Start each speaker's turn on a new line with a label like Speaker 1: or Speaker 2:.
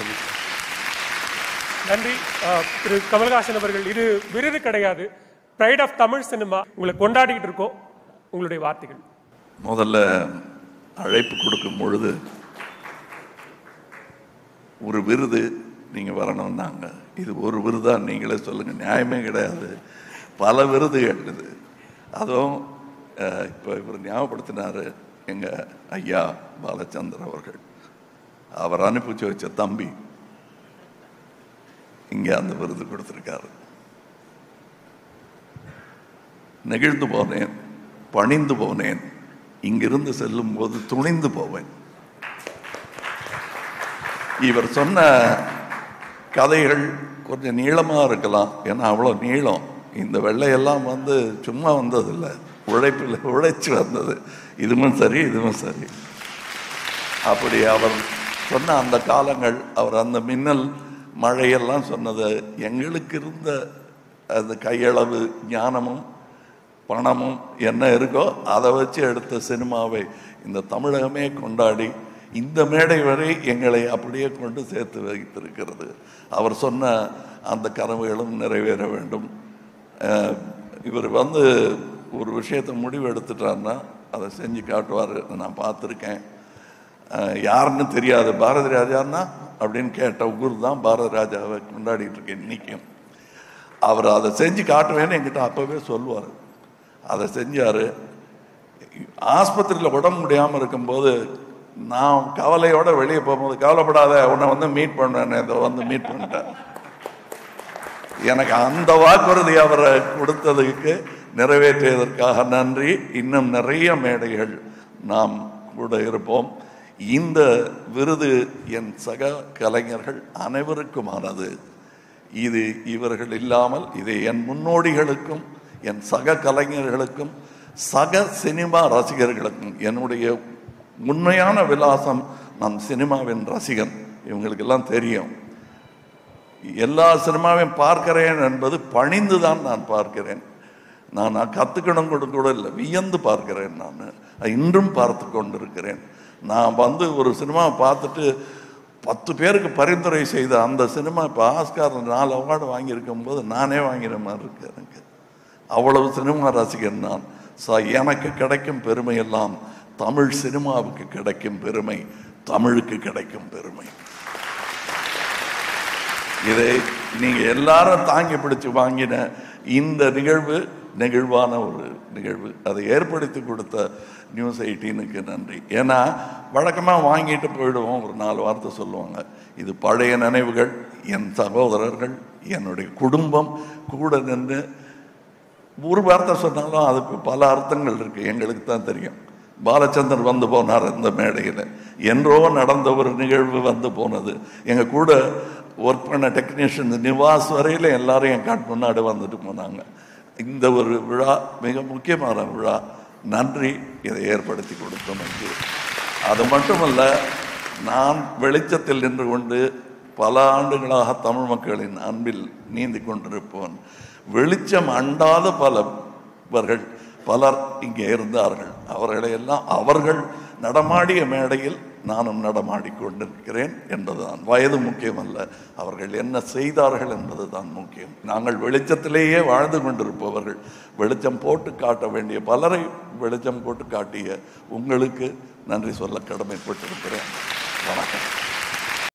Speaker 1: தெரிவிக்கிறேன் நன்றி அஹ், திரு கமல்ஹாசன் அவர்கள் இது விருது கிடையாது பிரைட் ஆஃப் தமிழ் சினிமா உங்களை கொண்டாடிக்கிட்டு இருக்கோம் உங்களுடைய வார்த்தைகள்
Speaker 2: முதல்ல அழைப்பு கொடுக்கும் பொழுது ஒரு விருது நீங்கள் வரணும்னாங்க இது ஒரு விருதா நீங்களே சொல்லுங்கள் நியாயமே கிடையாது பல விருதுகள் இது அதுவும் இப்போ இவர் ஞாபகப்படுத்தினார் எங்கள் ஐயா பாலச்சந்தர் அவர்கள் அவர் அனுப்பிச்சு வச்ச தம்பி இங்கே அந்த விருது கொடுத்துருக்காரு நெகிழ்ந்து போனேன் பணிந்து போனேன் இங்கிருந்து செல்லும் போது துணிந்து போவேன் இவர் சொன்ன கதைகள் கொஞ்சம் நீளமா இருக்கலாம் ஏன்னா அவ்வளோ நீளம் இந்த வெள்ளையெல்லாம் வந்து சும்மா வந்ததில்லை உழைப்பில் உழைச்சி வந்தது இதுவும் சரி இதுவும் சரி அப்படி அவர் சொன்ன அந்த காலங்கள் அவர் அந்த மின்னல் மழையெல்லாம் சொன்னது எங்களுக்கு இருந்த அந்த கையளவு ஞானமும் பணமும் என்ன இருக்கோ அதை வச்சு எடுத்த சினிமாவை இந்த தமிழகமே கொண்டாடி இந்த மேடை வரை எங்களை அப்படியே கொண்டு சேர்த்து வைத்திருக்கிறது அவர் சொன்ன அந்த கனவுகளும் நிறைவேற வேண்டும் அஹ், இவர் வந்து ஒரு விஷயத்தை முடிவு எடுத்துட்டாருன்னா அதை செஞ்சு காட்டுவார் நான் பார்த்துருக்கேன் அஹ், யாருன்னு தெரியாது பாரதி ராஜான்னா அப்படின்னு கேட்ட ஊர் தான் பாரதி ராஜாவை கொண்டாடிட்டு இருக்கேன் இன்னைக்கும் அவர் அதை செஞ்சு காட்டுவேன்னு என்கிட்ட அப்பவே சொல்லுவார் அதை செஞ்சார் ஆஸ்பத்திரியில் உடம்பு முடியாமல் இருக்கும்போது நான் கவலையோட வெளியே போகும்போது கவலைப்படாத உன்னை வந்து மீட் பண்ணேன் இதை வந்து மீட் பண்ணிட்டேன் எனக்கு அந்த வாக்குறுதி அவரை கொடுத்ததுக்கு நிறைவேற்றியதற்காக நன்றி இன்னும் நிறைய மேடைகள் நாம் கூட இருப்போம் இந்த விருது என் சக கலைஞர்கள் அனைவருக்குமானது இது இவர்கள் இல்லாமல் இது என் முன்னோடிகளுக்கும் என் சக கலைஞர்களுக்கும் சக சினிமா ரசிகர்களுக்கும் என்னுடைய உண்மையான விலாசம் நான் சினிமாவின் ரசிகன் இவங்களுக்கெல்லாம் தெரியும் எல்லா சினிமாவையும் பார்க்கிறேன் என்பது பணிந்து தான் நான் பார்க்கிறேன் நான் கற்றுக்கணும் கூட கூட இல்லை வியந்து பார்க்கிறேன் நான் இன்றும் பார்த்து கொண்டிருக்கிறேன் நான் வந்து ஒரு சினிமா பார்த்துட்டு பத்து பேருக்கு பரிந்துரை செய்த அந்த சினிமா இப்போ ஆஸ்கார் நாலு அவார்டு வாங்கியிருக்கும் போது நானே வாங்கின மாதிரி இருக்கு எனக்கு அவ்வளவு சினிமா ரசிகன் நான் ஸோ எனக்கு கிடைக்கும் பெருமை எல்லாம் தமிழ் சினிமாவுக்கு கிடைக்கும் பெருமை தமிழுக்கு கிடைக்கும் பெருமை இதை நீங்க எல்லாரும் தாங்கி பிடிச்சு வாங்கின இந்த நிகழ்வு நெகிழ்வான ஒரு நிகழ்வு அதை ஏற்படுத்தி கொடுத்த நியூஸ் எயிட்டீனுக்கு நன்றி ஏன்னா வழக்கமாக வாங்கிட்டு போயிடுவோம் ஒரு நாலு வார்த்தை சொல்லுவாங்க இது பழைய நினைவுகள் என் சகோதரர்கள் என்னுடைய குடும்பம் கூட நின்று ஒரு வார்த்தை சொன்னாலும் அதுக்கு பல அர்த்தங்கள் இருக்கு எங்களுக்கு தான் தெரியும் பாலச்சந்தர் வந்து போனார் இந்த மேடையில் என்றோ நடந்த ஒரு நிகழ்வு வந்து போனது எங்க கூட ஒர்க் பண்ண டெக்னீஷியன் நிவாஸ் வரையில எல்லாரும் என் கண் முன்னாடி வந்துட்டு போனாங்க இந்த ஒரு விழா மிக முக்கியமான விழா நன்றி இதை ஏற்படுத்தி கொடுத்தமைக்கு அது மட்டுமல்ல நான் வெளிச்சத்தில் நின்று கொண்டு பல ஆண்டுகளாக தமிழ் மக்களின் அன்பில் நீந்தி கொண்டிருப்பவன் வெளிச்சம் அண்டாத பலவர்கள் பலர் இங்கே இருந்தார்கள் அவர்களை எல்லாம் அவர்கள் நடமாடிய மேடையில் நானும் நடமாடி கொண்டிருக்கிறேன் என்பதுதான் வயது முக்கியமல்ல அவர்கள் என்ன செய்தார்கள் என்பதுதான் முக்கியம் நாங்கள் வெளிச்சத்திலேயே வாழ்ந்து கொண்டிருப்பவர்கள் வெளிச்சம் போட்டு காட்ட வேண்டிய பலரை வெளிச்சம் போட்டு காட்டிய உங்களுக்கு நன்றி சொல்ல கடமைப்பட்டிருக்கிறேன் வணக்கம்